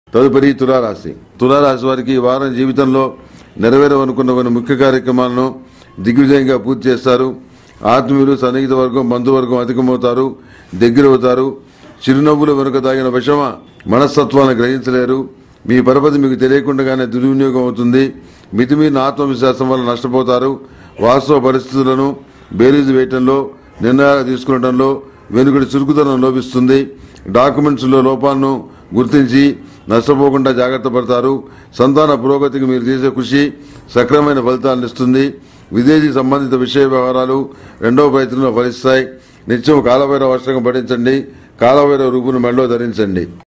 తదుపరి తులారాశి తులారాశి వారికి ఈ వారం జీవితంలో నెరవేరవనుకున్న కొన్ని ముఖ్య కార్యక్రమాలను దిగ్విజయంగా పూర్తి చేస్తారు ఆత్మీయులు సన్నిహిత వర్గం బంధువర్గం అధికమవుతారు దగ్గరవుతారు చిరునవ్వుల వెనుక తాగిన విషమ మనస్తత్వాన్ని గ్రహించలేరు మీ పరపతి మీకు తెలియకుండానే దుర్వినియోగం అవుతుంది మితిమీరిన ఆత్మవిశ్వాసం వల్ల నష్టపోతారు వాస్తవ పరిస్థితులను బేరీజు వేయటంలో నిర్ణయాలు తీసుకునడంలో వెనుకటి చురుకుదనం లోపిస్తుంది డాక్యుమెంట్స్లో లోపాలను గుర్తించి నష్టపోకుండా జాగ్రత్త పడతారు సంతాన పురోగతికి మీరు చేసే కృషి సక్రమైన ఫలితాలను ఇస్తుంది విదేశీ సంబంధిత విషయ వ్యవహారాలు రెండవ ప్రయత్నంలో ఫలిస్తాయి నిత్యం కాలభైరవ అష్టకం పఠించండి కాలభైరవ రూపును మెడలో ధరించండి